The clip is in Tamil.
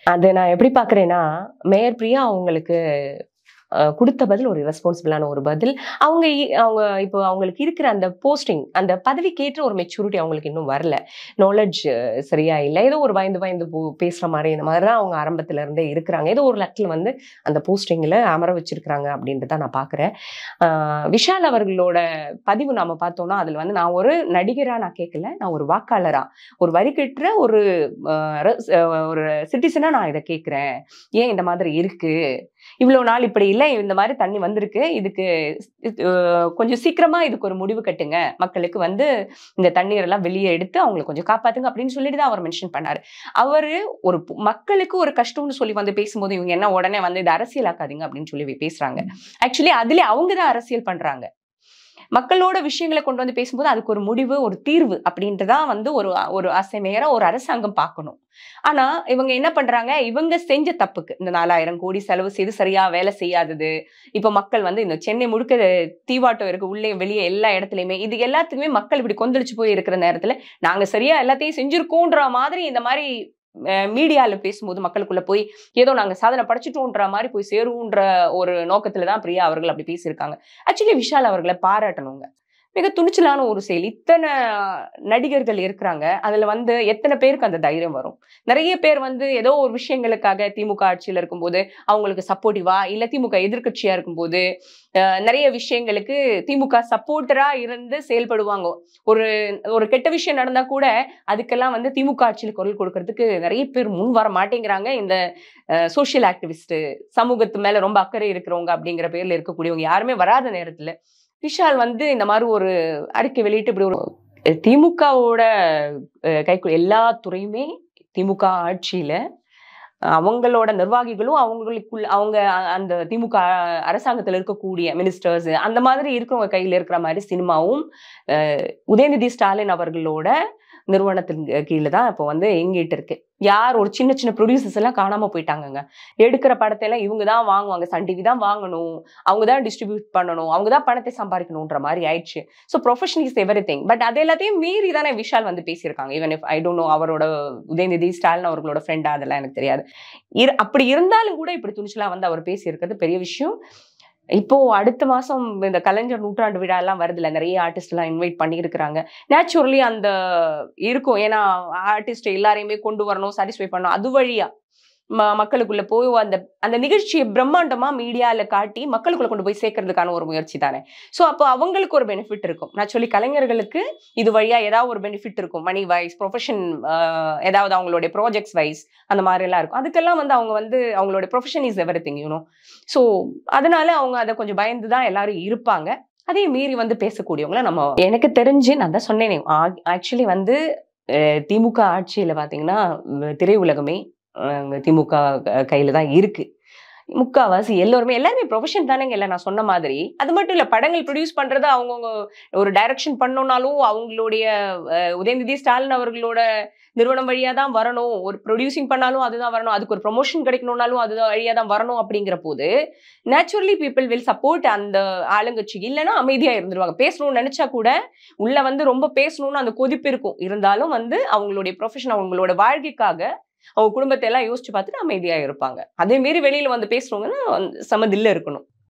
அது நான் எப்படி பாக்குறேன்னா மேயர் பிரியா அவங்களுக்கு அஹ், கொடுத்த பதில் ஒரு ரெஸ்பான்சிபிளான ஒரு பதில் அவங்க இ- அவங்க இப்போ அவங்களுக்கு இருக்கிற அந்த போஸ்டிங் அந்த பதவிக்கேற்ற ஒரு மெச்சூரிட்டி அவங்களுக்கு இன்னும் வரல நாலேஜ் சரியா இல்லை ஏதோ ஒரு பயந்து பயந்து போ- பேசுற மாதிரி இந்த மாதிரி தான் அவங்க ஆரம்பத்துல இருந்தே இருக்கிறாங்க ஏதோ ஒரு லக்கில் வந்து அந்த போஸ்டிங்ல அமர வச்சிருக்கிறாங்க அப்படின்றத நான் பாக்குறேன் ஆஹ் விஷால் அவர்களோட பதிவு நாம பார்த்தோம்னா அதுல வந்து நான் ஒரு நடிகரா நான் கேட்கல நான் ஒரு வாக்காளரா ஒரு வரி கட்டுற ஒரு ஆஹ் ர- ஆஹ் ஒரு சிட்டிசனா நான் இதை கேட்கிறேன் ஏன் இந்த மாதிரி இருக்கு இவ்வளவு நாள் இப்படி இல்லை இந்த மாதிரி தண்ணி வந்திருக்கு இதுக்கு ஆஹ் கொஞ்சம் சீக்கிரமா இதுக்கு ஒரு முடிவு கட்டுங்க மக்களுக்கு வந்து இந்த தண்ணீர் எல்லாம் வெளியே எடுத்து அவங்களை கொஞ்சம் காப்பாத்துங்க அப்படின்னு சொல்லிட்டு தான் அவர் மென்ஷன் பண்ணாரு அவரு ஒரு பு- மக்களுக்கு ஒரு கஷ்டம்னு சொல்லி வந்து பேசும்போது இவங்க என்ன உடனே வந்து இது அரசியலாக்காதீங்க அப்படின்னு சொல்லி பேசுறாங்க ஆக்சுவலி அதுல அவங்க தான் அரசியல் பண்றாங்க மக்களோட விஷயங்களை கொண்டு வந்து பேசும்போது அதுக்கு ஒரு முடிவு ஒரு தீர்வு அப்படின்ட்டு தான் வந்து ஒரு ஒரு ஆசை மேயரா ஒரு அரசாங்கம் பார்க்கணும் ஆனா இவங்க என்ன பண்றாங்க இவங்க செஞ்ச தப்புக்கு இந்த நாலாயிரம் கோடி செலவு செய்து சரியா வேலை செய்யாதது இப்ப மக்கள் வந்து இந்த சென்னை முழுக்க தீவாட்டம் இருக்கு உள்ளே வெளியே எல்லா இடத்துலயுமே இது எல்லாத்துக்குமே மக்கள் இப்படி கொந்தளிச்சு போய் இருக்கிற நேரத்துல நாங்க சரியா எல்லாத்தையும் செஞ்சிருக்கோன்ற மாதிரி இந்த மாதிரி மீடியால பேசும்போது மக்களுக்குள்ள போய் ஏதோ நாங்க சாதனை படைச்சிட்டோன்ற மாதிரி போய் சேருவோன்ற ஒரு நோக்கத்துல தான் பிரியா அவர்கள் அப்படி பேசியிருக்காங்க ஆக்சுவலி விஷால் அவர்களை பாராட்டணுங்க மிக துணிச்சலான ஒரு செயல் இத்தனை நடிகர்கள் இருக்கிறாங்க அதுல வந்து எத்தனை பேருக்கு அந்த தைரியம் வரும் நிறைய பேர் வந்து ஏதோ ஒரு விஷயங்களுக்காக திமுக ஆட்சியில இருக்கும்போது அவங்களுக்கு சப்போர்ட்டிவா இல்ல திமுக எதிர்க்கட்சியா இருக்கும்போது அஹ், நிறைய விஷயங்களுக்கு திமுக சப்போர்ட்டரா இருந்து செயல்படுவாங்க ஒரு ஒரு கெட்ட விஷயம் நடந்தா கூட அதுக்கெல்லாம் வந்து திமுக ஆட்சியில் குரல் கொடுக்கறதுக்கு நிறைய பேர் முன் வர மாட்டேங்கிறாங்க இந்த சோஷியல் ஆக்டிவிஸ்ட் சமூகத்து மேல ரொம்ப அக்கறை இருக்கிறவங்க அப்படிங்கிற பேர்ல இருக்கக்கூடியவங்க யாருமே வராத நேரத்துல விஷால் வந்து இந்த மாதிரி ஒரு அறிக்கை வெளியிட்டு இப்படி ஒரு திமுகவோட கைக்குள்ள எல்லா துறையுமே திமுக ஆட்சியில அஹ், அவங்களோட நிர்வாகிகளும் அவங்களுக்குள்ள அவங்க அ- அந்த திமுக அரசாங்கத்துல இருக்கக்கூடிய மினிஸ்டர்ஸ் அந்த மாதிரி இருக்கிறவங்க கையில இருக்கிற மாதிரி சினிமாவும் அஹ், உதயநிதி ஸ்டாலின் அவர்களோட நிறுவனத்தின் கீழே தான் இப்போ வந்து இயங்கிட்டு இருக்கு யார் ஒரு சின்ன சின்ன ப்ரொடியூசர்ஸ் எல்லாம் காணாம போயிட்டாங்கங்க எடுக்கிற படத்தை எல்லாம் இவங்க தான் வாங்குவாங்க சன் டிவி தான் வாங்கணும் அவங்க தான் டிஸ்ட்ரிபியூட் பண்ணணும் அவங்க தான் பணத்தை சம்பாதிக்கணுன்ற மாதிரி ஆயிடுச்சு so profession is everything but அது எல்லாத்தையும் மீறி தானே விஷால் வந்து பேசியிருக்காங்க even if I don't know அவரோட உதயநிதி ஸ்டாலின் அவர்களோட ஃப்ரெண்டா அதெல்லாம் எனக்கு தெரியாது இரு அப்படி இருந்தாலும் கூட இப்படி துணிச்சலா வந்து அவர் பேசியிருக்கிறது பெரிய விஷயம் இப்போ அடுத்த மாசம் இந்த கலைஞர் நூற்றாண்டு விழா எல்லாம் வருதுல நிறைய ஆர்டிஸ்ட் எல்லாம் இன்வைட் பண்ணியிருக்கிறாங்க நேச்சுரலி அந்த இருக்கும் ஏன்னா ஆர்டிஸ்ட் எல்லாரையுமே கொண்டு வரணும் சாட்டிஸ்ஃபை பண்ணணும் அது வழியா ம மக்களுக்குள்ள போய் அந்த அந்த நிகழ்ச்சியை பிரம்மாண்டமா மீடியால காட்டி மக்களுக்குள்ள கொண்டு போய் சேர்க்கறதுக்கான ஒரு முயற்சி தானே ஸோ அப்போ அவங்களுக்கு ஒரு பெனிஃபிட் இருக்கும் நான் சொல்லி கலைஞர்களுக்கு இது வழியா ஏதாவது ஒரு பெனிஃபிட் இருக்கும் மணி வைஸ் ப்ரொஃபஷன் ஏதாவது அவங்களுடைய ப்ராஜெக்ட்ஸ் வைஸ் அந்த மாதிரி எல்லாம் இருக்கும் அதுக்கெல்லாம் வந்து அவங்க வந்து அவங்களுடைய profession is everything you know so அதனால அவங்க அதை கொஞ்சம் பயந்து தான் எல்லாரும் இருப்பாங்க அதே மீறி வந்து பேசக்கூடியவங்கள நம்ம எனக்கு தெரிஞ்சு நான் தான் சொன்னேனே ஆக்சுவலி வந்து அஹ், திமுக ஆட்சியில பாத்தீங்கன்னா உம், திரையுலகமே அஹ், திமுக க- கையில தான் இருக்கு முக்காவாசி எல்லோருமே எல்லாருமே ப்ரொஃபஷன் தானேங்க இல்லை நான் சொன்ன மாதிரி அது மட்டும் இல்ல படங்கள் ப்ரொடியூஸ் பண்றது அவங்கவுங்க ஒரு டைரக்ஷன் பண்ணோம்னாலும் அவங்களுடைய அஹ், உதயநிதி ஸ்டாலின் அவர்களோட நிறுவனம் வழியா தான் வரணும் ஒரு ப்ரொடியூசிங் பண்ணாலும் அதுதான் வரணும் அதுக்கு ஒரு ப்ரொமோஷன் கிடைக்கணும்னாலும் அதுதான் வழியா தான் வரணும் அப்படிங்கிற போது நேச்சுரலி பீப்புள் வில் சப்போர்ட் அந்த ஆளுங்கட்சி இல்லைன்னா அமைதியா இருந்துருவாங்க பேசணும்னு நினைச்சா கூட உள்ள வந்து ரொம்ப பேசணும்னு அந்த கொதிப்பு இருக்கும் இருந்தாலும் வந்து அவங்களுடைய ப்ரொஃபஷன் அவங்களோட வாழ்க்கைக்காக அவங்க குடும்பத்தை எல்லாம் யோசிச்சு பார்த்துட்டு அமைதியா இருப்பாங்க அதே மாரி வெளியில வந்து பேசுறவங்கன்னா சமதில்ல இருக்கணும்